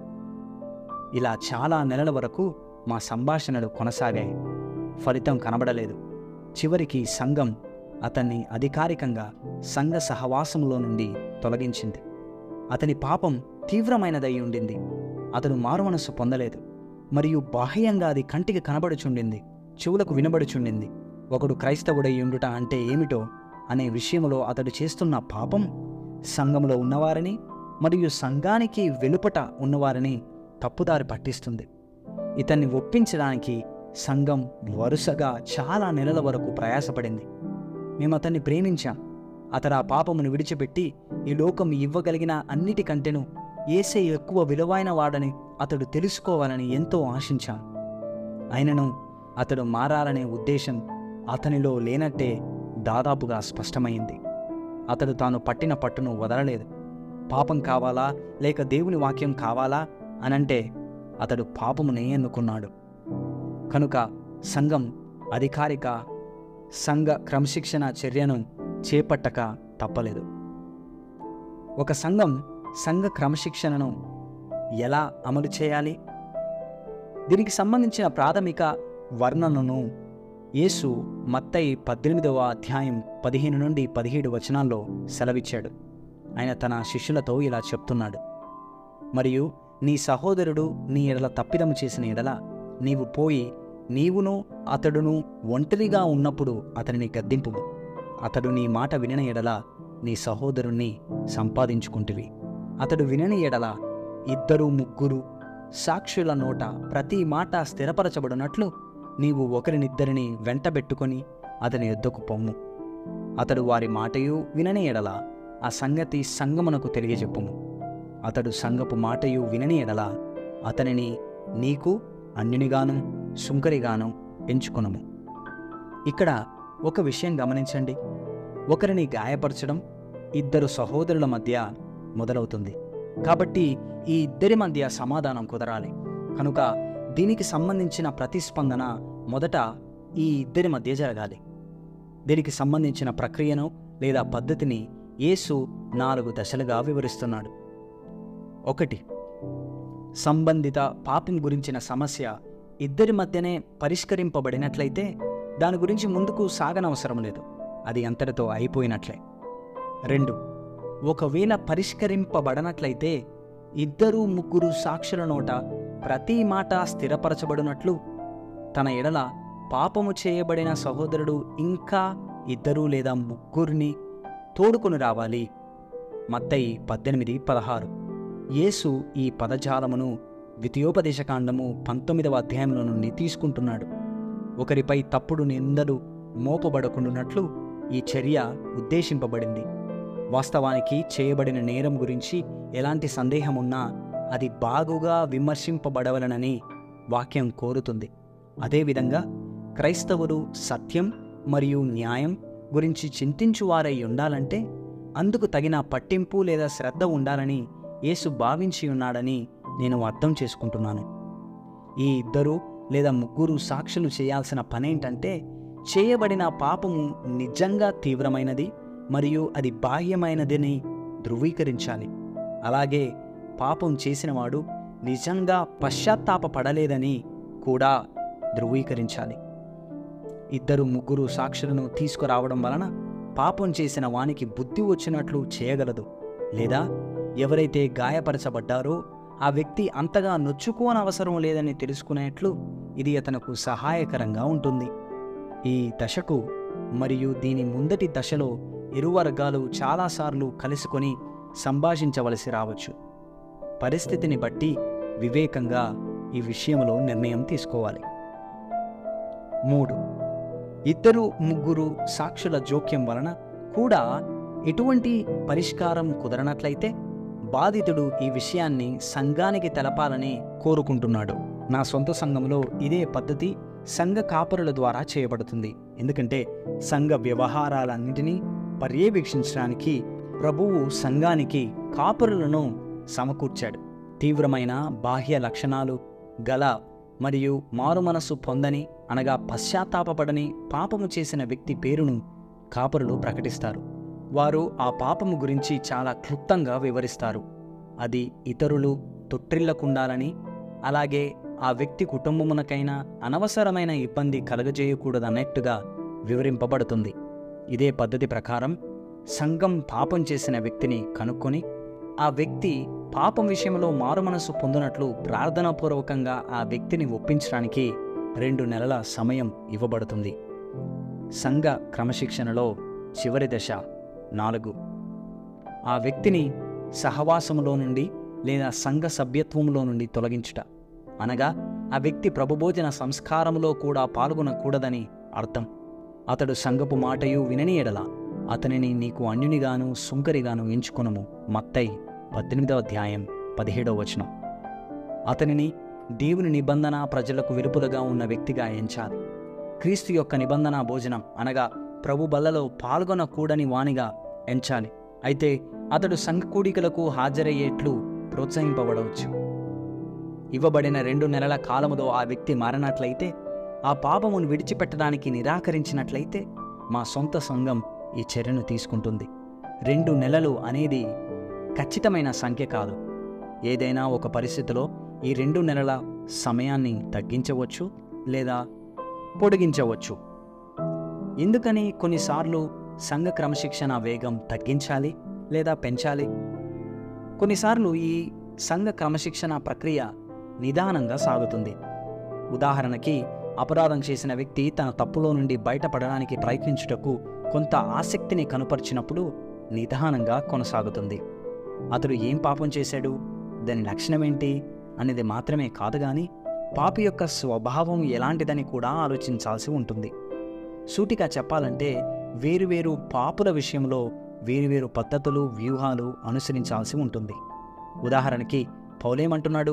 ఇలా చాలా నెలల వరకు మా సంభాషణలు కొనసాగాయి ఫలితం కనబడలేదు చివరికి సంఘం అతన్ని అధికారికంగా సంఘ సహవాసంలో నుండి తొలగించింది అతని పాపం తీవ్రమైనదై ఉండింది అతడు మారుమనస్సు పొందలేదు మరియు బాహ్యంగా అది కంటికి కనబడుచుండింది చెవులకు వినబడుచుండింది ఒకడు క్రైస్తవుడై ఉండుట అంటే ఏమిటో అనే విషయంలో అతడు చేస్తున్న పాపం సంఘంలో ఉన్నవారిని మరియు సంఘానికి వెలుపట ఉన్నవారిని తప్పుదారి పట్టిస్తుంది ఇతన్ని ఒప్పించడానికి సంఘం వరుసగా చాలా నెలల వరకు ప్రయాసపడింది మేము అతన్ని ప్రేమించాం అతడు ఆ పాపమును విడిచిపెట్టి ఈ లోకం ఇవ్వగలిగిన అన్నిటికంటేను ఏసే ఎక్కువ విలువైన వాడని అతడు తెలుసుకోవాలని ఎంతో ఆశించాం అయినను అతడు మారాలనే ఉద్దేశం అతనిలో లేనట్టే దాదాపుగా స్పష్టమైంది అతడు తాను పట్టిన పట్టును వదలలేదు పాపం కావాలా లేక దేవుని వాక్యం కావాలా అనంటే అతడు పాపమునే ఎన్నుకున్నాడు కనుక సంఘం అధికారిక సంఘ క్రమశిక్షణ చర్యను చేపట్టక తప్పలేదు ఒక సంఘం సంఘ క్రమశిక్షణను ఎలా అమలు చేయాలి దీనికి సంబంధించిన ప్రాథమిక వర్ణనను యేసు మత్తయి పద్దెనిమిదవ అధ్యాయం పదిహేను నుండి పదిహేడు వచనాల్లో సెలవిచ్చాడు ఆయన తన శిష్యులతో ఇలా చెప్తున్నాడు మరియు నీ సహోదరుడు నీ ఎడల తప్పిదము చేసిన ఎడల నీవు పోయి నీవును అతడును ఒంటరిగా ఉన్నప్పుడు అతనిని గద్దింపుము అతడు నీ మాట వినని ఎడల నీ సహోదరుణ్ణి సంపాదించుకుంటివి అతడు వినని ఎడల ఇద్దరు ముగ్గురు సాక్షుల నోట ప్రతి మాట స్థిరపరచబడినట్లు నీవు ఒకరినిద్దరిని వెంటబెట్టుకొని అతని యొద్దకు పొమ్ము అతడు వారి మాటయు వినని ఎడల ఆ సంగతి సంగమునకు తెలియజెప్పుము అతడు సంగపు మాటయు వినని ఎడల అతనిని నీకు అన్యునిగాను సుంకరిగాను ఎంచుకొనము ఇక్కడ ఒక విషయం గమనించండి ఒకరిని గాయపరచడం ఇద్దరు సహోదరుల మధ్య మొదలవుతుంది కాబట్టి ఈ ఇద్దరి మధ్య సమాధానం కుదరాలి కనుక దీనికి సంబంధించిన ప్రతిస్పందన మొదట ఈ ఇద్దరి మధ్య జరగాలి దీనికి సంబంధించిన ప్రక్రియను లేదా పద్ధతిని యేసు నాలుగు దశలుగా వివరిస్తున్నాడు ఒకటి సంబంధిత పాపం గురించిన సమస్య ఇద్దరి మధ్యనే పరిష్కరింపబడినట్లయితే దాని గురించి ముందుకు సాగనవసరం లేదు అది అంతటితో అయిపోయినట్లే రెండు ఒకవేళ పరిష్కరింపబడనట్లయితే ఇద్దరు ముగ్గురు సాక్షుల నోట ప్రతి మాట స్థిరపరచబడినట్లు తన ఎడల పాపము చేయబడిన సహోదరుడు ఇంకా ఇద్దరు లేదా ముగ్గురిని తోడుకొని రావాలి మత్తయి పద్దెనిమిది పదహారు యేసు ఈ పదజాలమును ద్వితీయోపదేశకాండము పంతొమ్మిదవ అధ్యాయంలో నుండి తీసుకుంటున్నాడు ఒకరిపై తప్పుడు నిందలు మోపబడకుండునట్లు ఈ చర్య ఉద్దేశింపబడింది వాస్తవానికి చేయబడిన నేరం గురించి ఎలాంటి సందేహం ఉన్నా అది బాగుగా విమర్శింపబడవలనని వాక్యం కోరుతుంది అదేవిధంగా క్రైస్తవులు సత్యం మరియు న్యాయం గురించి చింతించువారై ఉండాలంటే అందుకు తగిన పట్టింపు లేదా శ్రద్ధ ఉండాలని యేసు భావించి ఉన్నాడని నేను అర్థం చేసుకుంటున్నాను ఈ ఇద్దరు లేదా ముగ్గురు సాక్షులు చేయాల్సిన పనేంటంటే చేయబడిన పాపము నిజంగా తీవ్రమైనది మరియు అది బాహ్యమైనదని ధృవీకరించాలి అలాగే పాపం చేసినవాడు నిజంగా పశ్చాత్తాప పడలేదని కూడా ధృవీకరించాలి ఇద్దరు ముగ్గురు సాక్షులను తీసుకురావడం వలన పాపం చేసిన వానికి బుద్ధి వచ్చినట్లు చేయగలదు లేదా ఎవరైతే గాయపరచబడ్డారో ఆ వ్యక్తి అంతగా నొచ్చుకోని అవసరం లేదని తెలుసుకునేట్లు ఇది అతనుకు సహాయకరంగా ఉంటుంది ఈ దశకు మరియు దీని ముందటి దశలో ఇరు వర్గాలు చాలాసార్లు కలుసుకొని సంభాషించవలసి రావచ్చు పరిస్థితిని బట్టి వివేకంగా ఈ విషయంలో నిర్ణయం తీసుకోవాలి మూడు ఇద్దరు ముగ్గురు సాక్షుల జోక్యం వలన కూడా ఎటువంటి పరిష్కారం కుదరనట్లయితే బాధితుడు ఈ విషయాన్ని సంఘానికి తెలపాలని కోరుకుంటున్నాడు నా సొంత సంఘంలో ఇదే పద్ధతి సంఘ కాపరుల ద్వారా చేయబడుతుంది ఎందుకంటే సంఘ వ్యవహారాలన్నింటినీ పర్యవేక్షించడానికి ప్రభువు సంఘానికి కాపరులను సమకూర్చాడు తీవ్రమైన బాహ్య లక్షణాలు గల మరియు మారుమనస్సు పొందని అనగా పశ్చాత్తాపపడని పాపము చేసిన వ్యక్తి పేరును కాపరులు ప్రకటిస్తారు వారు ఆ పాపము గురించి చాలా క్లుప్తంగా వివరిస్తారు అది ఇతరులు తొట్టిల్లకుండాలని అలాగే ఆ వ్యక్తి కుటుంబమునకైనా అనవసరమైన ఇబ్బంది కలగజేయకూడదన్నట్టుగా వివరింపబడుతుంది ఇదే పద్ధతి ప్రకారం సంఘం పాపం చేసిన వ్యక్తిని కనుక్కొని ఆ వ్యక్తి పాపం విషయంలో మారుమనసు పొందినట్లు ప్రార్థనాపూర్వకంగా ఆ వ్యక్తిని ఒప్పించడానికి రెండు నెలల సమయం ఇవ్వబడుతుంది సంఘ క్రమశిక్షణలో చివరి దశ నాలుగు ఆ వ్యక్తిని సహవాసములో నుండి లేదా సంఘ సభ్యత్వములో నుండి తొలగించుట అనగా ఆ వ్యక్తి ప్రభుభోజన సంస్కారములో కూడా పాల్గొనకూడదని అర్థం అతడు సంఘపు మాటయు వినని ఎడల అతనిని నీకు అన్యునిగాను సుంకరిగాను ఎంచుకొనుము మత్తై పద్దెనిమిదవ అధ్యాయం పదిహేడవ వచనం అతనిని దేవుని నిబంధన ప్రజలకు వెలుపులుగా ఉన్న వ్యక్తిగా ఎంచాలి క్రీస్తు యొక్క నిబంధన భోజనం అనగా ప్రభు బల్లలో పాల్గొనకూడని వానిగా ఎంచాలి అయితే అతడు సంఘ కూడికలకు హాజరయ్యేట్లు ప్రోత్సహింపబడవచ్చు ఇవ్వబడిన రెండు నెలల కాలములో ఆ వ్యక్తి మారినట్లయితే ఆ పాపమును విడిచిపెట్టడానికి నిరాకరించినట్లయితే మా సొంత సంఘం ఈ చర్యను తీసుకుంటుంది రెండు నెలలు అనేది ఖచ్చితమైన సంఖ్య కాదు ఏదైనా ఒక పరిస్థితిలో ఈ రెండు నెలల సమయాన్ని తగ్గించవచ్చు లేదా పొడిగించవచ్చు ఎందుకని కొన్నిసార్లు సంఘ క్రమశిక్షణ వేగం తగ్గించాలి లేదా పెంచాలి కొన్నిసార్లు ఈ సంఘ క్రమశిక్షణ ప్రక్రియ నిదానంగా సాగుతుంది ఉదాహరణకి అపరాధం చేసిన వ్యక్తి తన తప్పులో నుండి బయటపడడానికి ప్రయత్నించుటకు కొంత ఆసక్తిని కనుపరిచినప్పుడు నిదానంగా కొనసాగుతుంది అతడు ఏం పాపం చేశాడు దాని లక్షణమేంటి అనేది మాత్రమే కాదు గాని పాపి యొక్క స్వభావం ఎలాంటిదని కూడా ఆలోచించాల్సి ఉంటుంది సూటిగా చెప్పాలంటే వేరువేరు పాపుల విషయంలో వేరువేరు పద్ధతులు వ్యూహాలు అనుసరించాల్సి ఉంటుంది ఉదాహరణకి పౌలేమంటున్నాడు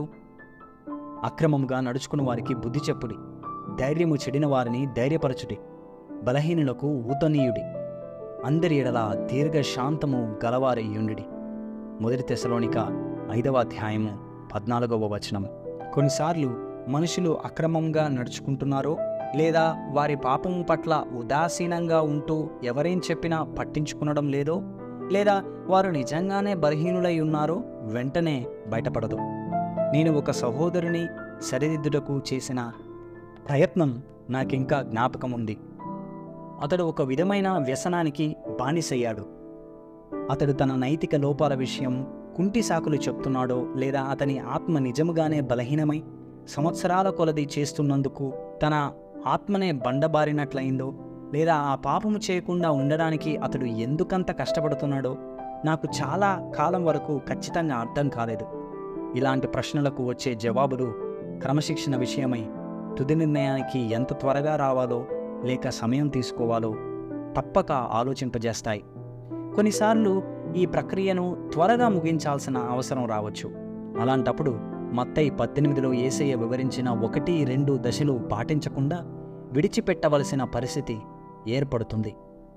అక్రమంగా నడుచుకున్న వారికి బుద్ధి చెప్పుడి ధైర్యము చెడిన వారిని ధైర్యపరచుడి బలహీనులకు ఊతనీయుడి అందరి ఎడల దీర్ఘశాంతము గలవారయ్యుండి మొదటి తెశలోనిక ఐదవ అధ్యాయము పద్నాలుగవ వచనం కొన్నిసార్లు మనుషులు అక్రమంగా నడుచుకుంటున్నారో లేదా వారి పాపం పట్ల ఉదాసీనంగా ఉంటూ ఎవరేం చెప్పినా పట్టించుకునడం లేదో లేదా వారు నిజంగానే బలహీనులై ఉన్నారో వెంటనే బయటపడదు నేను ఒక సహోదరుని సరిదిద్దుటకు చేసిన ప్రయత్నం నాకింకా జ్ఞాపకం ఉంది అతడు ఒక విధమైన వ్యసనానికి బానిసయ్యాడు అతడు తన నైతిక లోపాల విషయం కుంటి సాకులు చెప్తున్నాడో లేదా అతని ఆత్మ నిజముగానే బలహీనమై సంవత్సరాల కొలది చేస్తున్నందుకు తన ఆత్మనే బండబారినట్లయిందో లేదా ఆ పాపము చేయకుండా ఉండడానికి అతడు ఎందుకంత కష్టపడుతున్నాడో నాకు చాలా కాలం వరకు ఖచ్చితంగా అర్థం కాలేదు ఇలాంటి ప్రశ్నలకు వచ్చే జవాబులు క్రమశిక్షణ విషయమై తుది నిర్ణయానికి ఎంత త్వరగా రావాలో లేక సమయం తీసుకోవాలో తప్పక ఆలోచింపజేస్తాయి కొన్నిసార్లు ఈ ప్రక్రియను త్వరగా ముగించాల్సిన అవసరం రావచ్చు అలాంటప్పుడు మత్తయి పద్దెనిమిదిలో ఏసయ్య వివరించిన ఒకటి రెండు దశలు పాటించకుండా విడిచిపెట్టవలసిన పరిస్థితి ఏర్పడుతుంది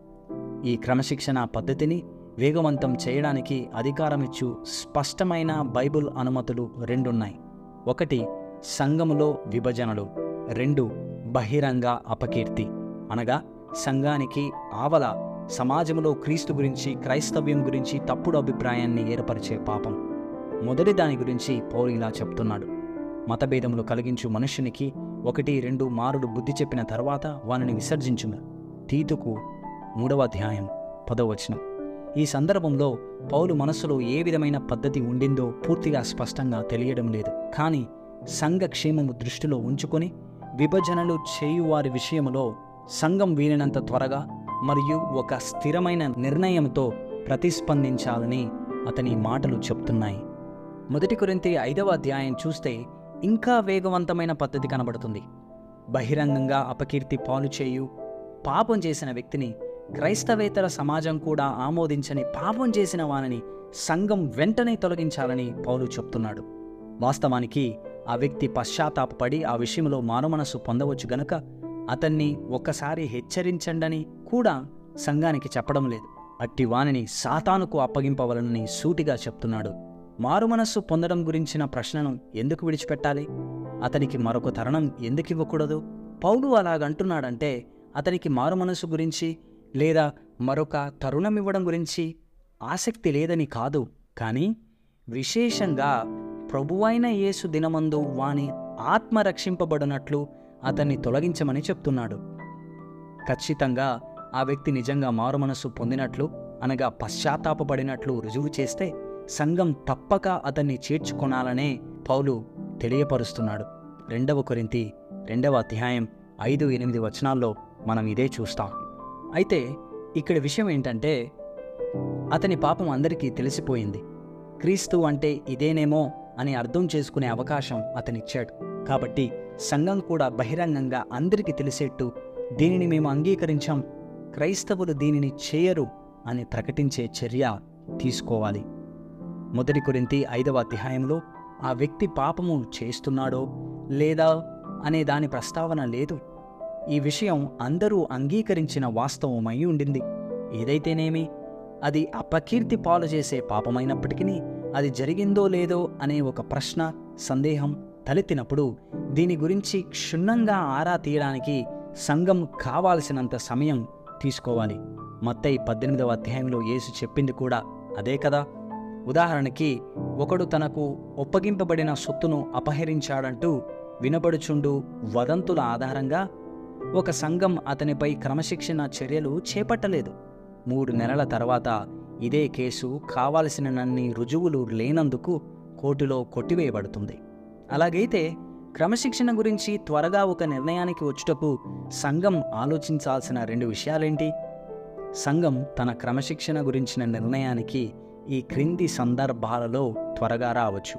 ఈ క్రమశిక్షణ పద్ధతిని వేగవంతం చేయడానికి అధికారమిచ్చు స్పష్టమైన బైబుల్ అనుమతులు రెండున్నాయి ఒకటి సంఘములో విభజనలు రెండు బహిరంగ అపకీర్తి అనగా సంఘానికి ఆవల సమాజంలో క్రీస్తు గురించి క్రైస్తవ్యం గురించి తప్పుడు అభిప్రాయాన్ని ఏర్పరిచే పాపం మొదటి దాని గురించి పౌలు ఇలా చెప్తున్నాడు మతభేదములు కలిగించు మనుషునికి ఒకటి రెండు మారుడు బుద్ధి చెప్పిన తర్వాత వానిని విసర్జించుము తీతుకు మూడవ అధ్యాయం పదవచనం ఈ సందర్భంలో పౌలు మనస్సులో ఏ విధమైన పద్ధతి ఉండిందో పూర్తిగా స్పష్టంగా తెలియడం లేదు కానీ సంఘ క్షేమము దృష్టిలో ఉంచుకొని విభజనలు చేయువారి విషయములో సంఘం వీలైనంత త్వరగా మరియు ఒక స్థిరమైన నిర్ణయంతో ప్రతిస్పందించాలని అతని మాటలు చెప్తున్నాయి మొదటి కొరింతి ఐదవ అధ్యాయం చూస్తే ఇంకా వేగవంతమైన పద్ధతి కనబడుతుంది బహిరంగంగా అపకీర్తి పాలు చేయు పాపం చేసిన వ్యక్తిని క్రైస్తవేతర సమాజం కూడా ఆమోదించని పాపం చేసిన వానిని సంఘం వెంటనే తొలగించాలని పౌలు చెప్తున్నాడు వాస్తవానికి ఆ వ్యక్తి పశ్చాత్తాపపడి ఆ విషయంలో మారుమనస్సు పొందవచ్చు గనుక అతన్ని ఒక్కసారి హెచ్చరించండని కూడా సంఘానికి చెప్పడం లేదు అట్టి వానిని సాతానుకు అప్పగింపవలనని సూటిగా చెప్తున్నాడు మారుమనస్సు పొందడం గురించిన ప్రశ్నను ఎందుకు విడిచిపెట్టాలి అతనికి మరొక తరుణం ఎందుకు ఇవ్వకూడదు పౌలు అలాగంటున్నాడంటే అతనికి మారుమనస్సు గురించి లేదా మరొక తరుణం ఇవ్వడం గురించి ఆసక్తి లేదని కాదు కానీ విశేషంగా ప్రభువైన యేసు దినమందు వాని ఆత్మ రక్షింపబడినట్లు అతన్ని తొలగించమని చెప్తున్నాడు ఖచ్చితంగా ఆ వ్యక్తి నిజంగా మారుమనస్సు పొందినట్లు అనగా పశ్చాత్తాపపడినట్లు రుజువు చేస్తే సంఘం తప్పక అతన్ని చేర్చుకొనాలనే పౌలు తెలియపరుస్తున్నాడు రెండవ కొరింతి రెండవ అధ్యాయం ఐదు ఎనిమిది వచనాల్లో మనం ఇదే చూస్తాం అయితే ఇక్కడ విషయం ఏంటంటే అతని పాపం అందరికీ తెలిసిపోయింది క్రీస్తు అంటే ఇదేనేమో అని అర్థం చేసుకునే అవకాశం అతనిచ్చాడు కాబట్టి సంఘం కూడా బహిరంగంగా అందరికీ తెలిసేట్టు దీనిని మేము అంగీకరించాం క్రైస్తవులు దీనిని చేయరు అని ప్రకటించే చర్య తీసుకోవాలి మొదటి కొరింతి ఐదవ అధ్యాయంలో ఆ వ్యక్తి పాపము చేస్తున్నాడో లేదా అనే దాని ప్రస్తావన లేదు ఈ విషయం అందరూ అంగీకరించిన వాస్తవమై ఉండింది ఏదైతేనేమి అది అపకీర్తి పాలు చేసే పాపమైనప్పటికీ అది జరిగిందో లేదో అనే ఒక ప్రశ్న సందేహం తలెత్తినప్పుడు దీని గురించి క్షుణ్ణంగా ఆరా తీయడానికి సంఘం కావాల్సినంత సమయం తీసుకోవాలి మత్తయి పద్దెనిమిదవ అధ్యాయంలో యేసు చెప్పింది కూడా అదే కదా ఉదాహరణకి ఒకడు తనకు ఒప్పగింపబడిన సొత్తును అపహరించాడంటూ వినపడుచుండు వదంతుల ఆధారంగా ఒక సంఘం అతనిపై క్రమశిక్షణ చర్యలు చేపట్టలేదు మూడు నెలల తర్వాత ఇదే కేసు కావలసినన్ని రుజువులు లేనందుకు కోర్టులో కొట్టివేయబడుతుంది అలాగైతే క్రమశిక్షణ గురించి త్వరగా ఒక నిర్ణయానికి వచ్చుటకు సంఘం ఆలోచించాల్సిన రెండు విషయాలేంటి సంఘం తన క్రమశిక్షణ గురించిన నిర్ణయానికి ఈ క్రింది సందర్భాలలో త్వరగా రావచ్చు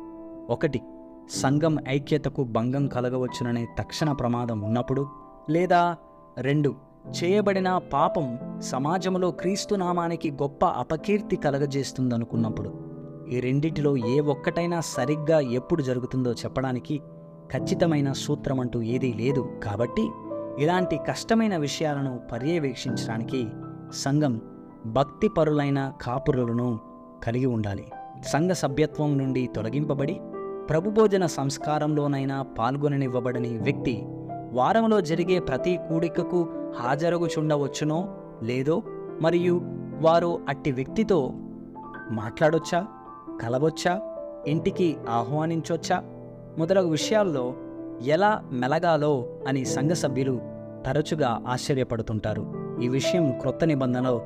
ఒకటి సంఘం ఐక్యతకు భంగం కలగవచ్చుననే తక్షణ ప్రమాదం ఉన్నప్పుడు లేదా రెండు చేయబడిన పాపం సమాజంలో క్రీస్తు నామానికి గొప్ప అపకీర్తి కలగజేస్తుందనుకున్నప్పుడు ఈ రెండిటిలో ఏ ఒక్కటైనా సరిగ్గా ఎప్పుడు జరుగుతుందో చెప్పడానికి ఖచ్చితమైన సూత్రం అంటూ ఏదీ లేదు కాబట్టి ఇలాంటి కష్టమైన విషయాలను పర్యవేక్షించడానికి సంఘం భక్తిపరులైన కాపురులను కలిగి ఉండాలి సంఘ సభ్యత్వం నుండి తొలగింపబడి ప్రభుభోజన సంస్కారంలోనైనా పాల్గొననివ్వబడని వ్యక్తి వారంలో జరిగే ప్రతి కూడికకు హాజరుగుచుండవచ్చునో లేదో మరియు వారు అట్టి వ్యక్తితో మాట్లాడొచ్చా కలవచ్చా ఇంటికి ఆహ్వానించొచ్చా మొదలగు విషయాల్లో ఎలా మెలగాలో అని సంఘ సభ్యులు తరచుగా ఆశ్చర్యపడుతుంటారు ఈ విషయం క్రొత్త నిబంధనలో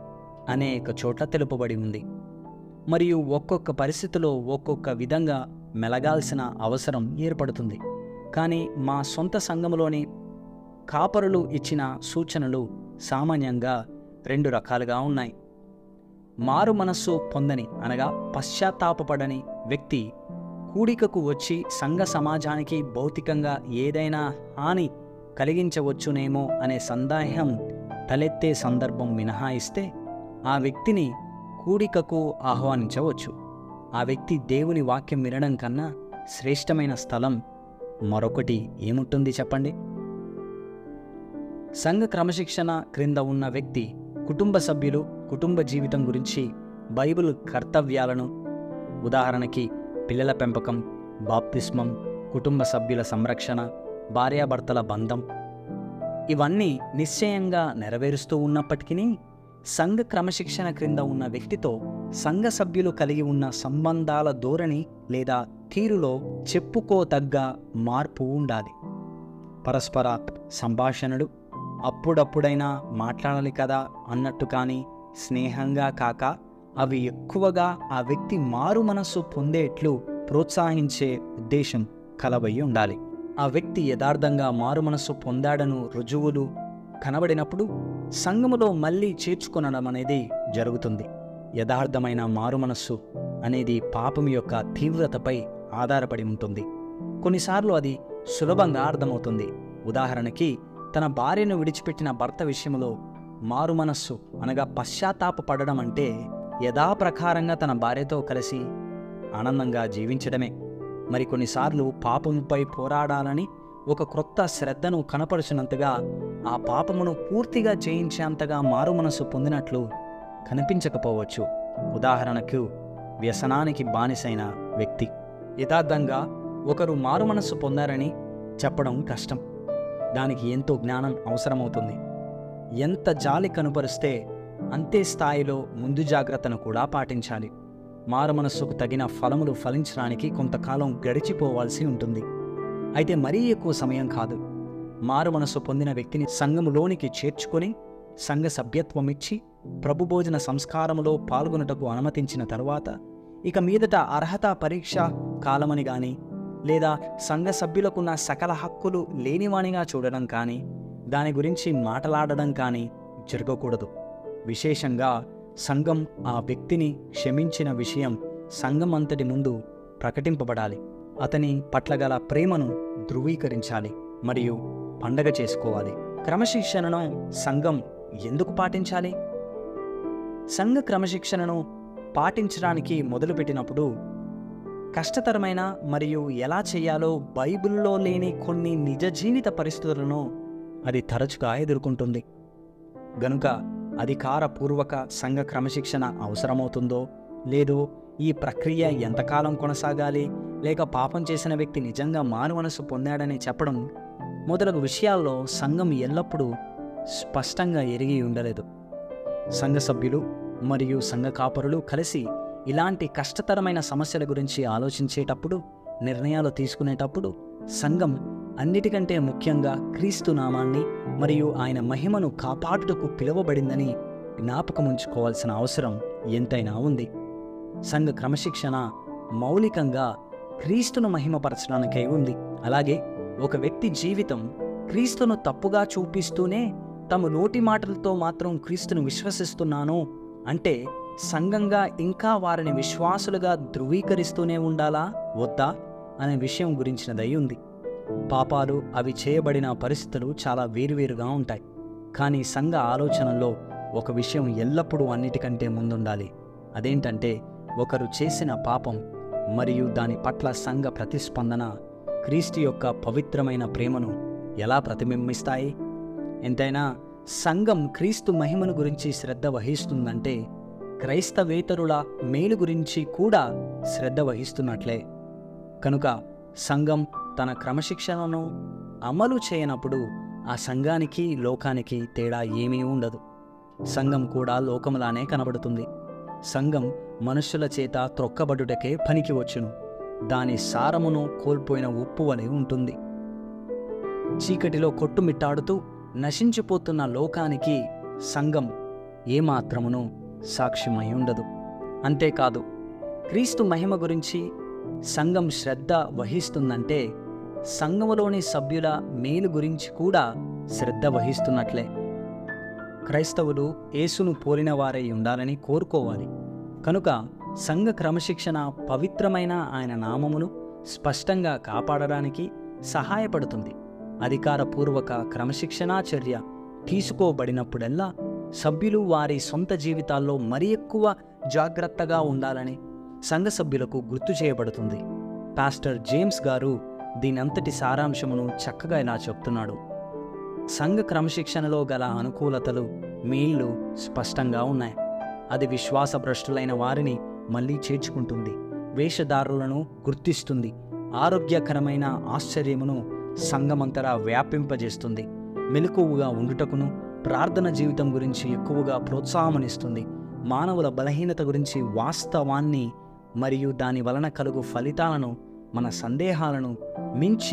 అనేక చోట్ల తెలుపబడి ఉంది మరియు ఒక్కొక్క పరిస్థితిలో ఒక్కొక్క విధంగా మెలగాల్సిన అవసరం ఏర్పడుతుంది కానీ మా సొంత సంఘములోని కాపరులు ఇచ్చిన సూచనలు సామాన్యంగా రెండు రకాలుగా ఉన్నాయి మారు మనస్సు పొందని అనగా పశ్చాత్తాపపడని వ్యక్తి కూడికకు వచ్చి సంఘ సమాజానికి భౌతికంగా ఏదైనా హాని కలిగించవచ్చునేమో అనే సందేహం తలెత్తే సందర్భం మినహాయిస్తే ఆ వ్యక్తిని కూడికకు ఆహ్వానించవచ్చు ఆ వ్యక్తి దేవుని వాక్యం వినడం కన్నా శ్రేష్టమైన స్థలం మరొకటి ఏముంటుంది చెప్పండి సంఘ క్రమశిక్షణ క్రింద ఉన్న వ్యక్తి కుటుంబ సభ్యులు కుటుంబ జీవితం గురించి బైబిల్ కర్తవ్యాలను ఉదాహరణకి పిల్లల పెంపకం బాప్తిస్మం కుటుంబ సభ్యుల సంరక్షణ భార్యాభర్తల బంధం ఇవన్నీ నిశ్చయంగా నెరవేరుస్తూ ఉన్నప్పటికీ సంఘ క్రమశిక్షణ క్రింద ఉన్న వ్యక్తితో సంఘ సభ్యులు కలిగి ఉన్న సంబంధాల ధోరణి లేదా తీరులో చెప్పుకోతగ్గ మార్పు ఉండాలి పరస్పర సంభాషణలు అప్పుడప్పుడైనా మాట్లాడాలి కదా అన్నట్టు కానీ స్నేహంగా కాక అవి ఎక్కువగా ఆ వ్యక్తి మారు మనస్సు పొందేట్లు ప్రోత్సహించే ఉద్దేశం కలవయి ఉండాలి ఆ వ్యక్తి యథార్థంగా మారు మనస్సు పొందాడను రుజువులు కనబడినప్పుడు సంఘములో మళ్ళీ చేర్చుకొనడం అనేది జరుగుతుంది యథార్థమైన మారు మనస్సు అనేది పాపం యొక్క తీవ్రతపై ఆధారపడి ఉంటుంది కొన్నిసార్లు అది సులభంగా అర్థమవుతుంది ఉదాహరణకి తన భార్యను విడిచిపెట్టిన భర్త విషయంలో మారు మనస్సు అనగా పశ్చాత్తాపపడడం అంటే యథాప్రకారంగా తన భార్యతో కలిసి ఆనందంగా జీవించడమే మరి కొన్నిసార్లు పాపంపై పోరాడాలని ఒక క్రొత్త శ్రద్ధను కనపరిచినంతగా ఆ పాపమును పూర్తిగా జయించేంతగా మారు మనస్సు పొందినట్లు కనిపించకపోవచ్చు ఉదాహరణకు వ్యసనానికి బానిసైన వ్యక్తి యథార్థంగా ఒకరు మారు మనస్సు పొందారని చెప్పడం కష్టం దానికి ఎంతో జ్ఞానం అవసరమవుతుంది ఎంత జాలి కనుపరిస్తే అంతే స్థాయిలో ముందు జాగ్రత్తను కూడా పాటించాలి మారు మనస్సుకు తగిన ఫలములు ఫలించడానికి కొంతకాలం గడిచిపోవాల్సి ఉంటుంది అయితే మరీ ఎక్కువ సమయం కాదు మారు మనస్సు పొందిన వ్యక్తిని సంఘములోనికి చేర్చుకొని సంఘ సభ్యత్వం ఇచ్చి ప్రభు భోజన సంస్కారములో పాల్గొనుటకు అనుమతించిన తరువాత ఇక మీదట అర్హత పరీక్ష కాలమని గాని లేదా సంఘ సభ్యులకున్న సకల హక్కులు లేనివానిగా చూడడం కానీ దాని గురించి మాటలాడడం కానీ జరగకూడదు విశేషంగా సంఘం ఆ వ్యక్తిని క్షమించిన విషయం సంఘం అంతటి ముందు ప్రకటింపబడాలి అతని పట్ల గల ప్రేమను ధృవీకరించాలి మరియు పండగ చేసుకోవాలి క్రమశిక్షణను సంఘం ఎందుకు పాటించాలి సంఘ క్రమశిక్షణను పాటించడానికి మొదలుపెట్టినప్పుడు కష్టతరమైన మరియు ఎలా చేయాలో బైబిల్లో లేని కొన్ని నిజ జీవిత పరిస్థితులను అది తరచుగా ఎదుర్కొంటుంది గనుక అధికారపూర్వక సంఘ క్రమశిక్షణ అవసరమవుతుందో లేదో ఈ ప్రక్రియ ఎంతకాలం కొనసాగాలి లేక పాపం చేసిన వ్యక్తి నిజంగా మారు మనసు పొందాడని చెప్పడం మొదలగు విషయాల్లో సంఘం ఎల్లప్పుడూ స్పష్టంగా ఎరిగి ఉండలేదు సంఘ సభ్యులు మరియు సంఘ కాపరులు కలిసి ఇలాంటి కష్టతరమైన సమస్యల గురించి ఆలోచించేటప్పుడు నిర్ణయాలు తీసుకునేటప్పుడు సంఘం అన్నిటికంటే ముఖ్యంగా క్రీస్తు నామాన్ని మరియు ఆయన మహిమను కాపాడుటకు పిలువబడిందని జ్ఞాపకముంచుకోవాల్సిన అవసరం ఎంతైనా ఉంది సంఘ క్రమశిక్షణ మౌలికంగా క్రీస్తును మహిమపరచడానికై ఉంది అలాగే ఒక వ్యక్తి జీవితం క్రీస్తును తప్పుగా చూపిస్తూనే తమ నోటి మాటలతో మాత్రం క్రీస్తును విశ్వసిస్తున్నాను అంటే సంఘంగా ఇంకా వారిని విశ్వాసులుగా ధృవీకరిస్తూనే ఉండాలా వద్దా అనే విషయం గురించినదై ఉంది పాపాలు అవి చేయబడిన పరిస్థితులు చాలా వేరువేరుగా ఉంటాయి కానీ సంఘ ఆలోచనలో ఒక విషయం ఎల్లప్పుడూ అన్నిటికంటే ముందుండాలి అదేంటంటే ఒకరు చేసిన పాపం మరియు దాని పట్ల సంఘ ప్రతిస్పందన క్రీస్తు యొక్క పవిత్రమైన ప్రేమను ఎలా ప్రతిబింబిస్తాయి ఎంతైనా సంఘం క్రీస్తు మహిమను గురించి శ్రద్ధ వహిస్తుందంటే క్రైస్తవేతరుల మేలు గురించి కూడా శ్రద్ధ వహిస్తున్నట్లే కనుక సంఘం తన క్రమశిక్షణను అమలు చేయనప్పుడు ఆ సంఘానికి లోకానికి తేడా ఏమీ ఉండదు సంఘం కూడా లోకములానే కనబడుతుంది సంఘం మనుష్యుల చేత త్రొక్కబడుటకే పనికి వచ్చును దాని సారమును కోల్పోయిన ఉప్పు వలె ఉంటుంది చీకటిలో కొట్టుమిట్టాడుతూ నశించిపోతున్న లోకానికి సంఘం ఏమాత్రమును సాక్ష్యమై ఉండదు అంతేకాదు క్రీస్తు మహిమ గురించి సంఘం శ్రద్ధ వహిస్తుందంటే సంఘములోని సభ్యుల మేలు గురించి కూడా శ్రద్ధ వహిస్తున్నట్లే క్రైస్తవులు యేసును పోలిన వారై ఉండాలని కోరుకోవాలి కనుక సంఘ క్రమశిక్షణ పవిత్రమైన ఆయన నామమును స్పష్టంగా కాపాడడానికి సహాయపడుతుంది అధికారపూర్వక క్రమశిక్షణా చర్య తీసుకోబడినప్పుడల్లా సభ్యులు వారి సొంత జీవితాల్లో మరి ఎక్కువ జాగ్రత్తగా ఉండాలని సంఘ సభ్యులకు గుర్తు చేయబడుతుంది పాస్టర్ జేమ్స్ గారు దీనంతటి సారాంశమును చక్కగా ఇలా చెప్తున్నాడు సంఘ క్రమశిక్షణలో గల అనుకూలతలు మేళ్ళు స్పష్టంగా ఉన్నాయి అది విశ్వాసభ్రష్టులైన వారిని మళ్ళీ చేర్చుకుంటుంది వేషధారులను గుర్తిస్తుంది ఆరోగ్యకరమైన ఆశ్చర్యమును సంఘమంతరా వ్యాపింపజేస్తుంది మెలకువగా ఉండుటకును ప్రార్థన జీవితం గురించి ఎక్కువగా ప్రోత్సాహమనిస్తుంది మానవుల బలహీనత గురించి వాస్తవాన్ని మరియు దాని వలన కలుగు ఫలితాలను మన సందేహాలను మించి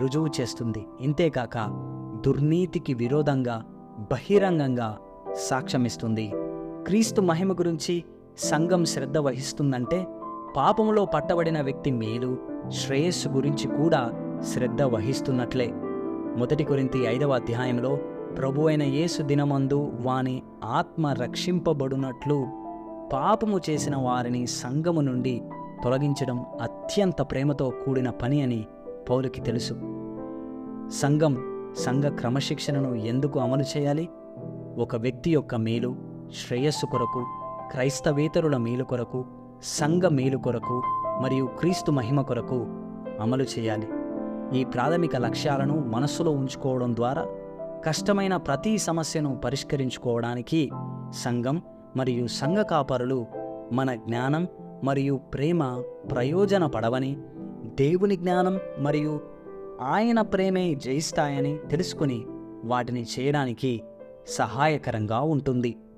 రుజువు చేస్తుంది ఇంతేకాక దుర్నీతికి విరోధంగా బహిరంగంగా సాక్ష్యమిస్తుంది క్రీస్తు మహిమ గురించి సంఘం శ్రద్ధ వహిస్తుందంటే పాపములో పట్టబడిన వ్యక్తి మేలు శ్రేయస్సు గురించి కూడా శ్రద్ధ వహిస్తున్నట్లే మొదటి కొరింతి ఐదవ అధ్యాయంలో ప్రభు అయిన యేసు దినమందు వాని ఆత్మ రక్షింపబడునట్లు పాపము చేసిన వారిని సంఘము నుండి తొలగించడం అత్యంత ప్రేమతో కూడిన పని అని పౌలుకి తెలుసు సంఘం సంఘ క్రమశిక్షణను ఎందుకు అమలు చేయాలి ఒక వ్యక్తి యొక్క మేలు శ్రేయస్సు కొరకు క్రైస్తవేతరుల మేలు కొరకు సంఘ మేలు కొరకు మరియు క్రీస్తు మహిమ కొరకు అమలు చేయాలి ఈ ప్రాథమిక లక్ష్యాలను మనస్సులో ఉంచుకోవడం ద్వారా కష్టమైన ప్రతి సమస్యను పరిష్కరించుకోవడానికి సంఘం మరియు సంఘ కాపరులు మన జ్ఞానం మరియు ప్రేమ ప్రయోజనపడవని దేవుని జ్ఞానం మరియు ఆయన ప్రేమే జయిస్తాయని తెలుసుకుని వాటిని చేయడానికి సహాయకరంగా ఉంటుంది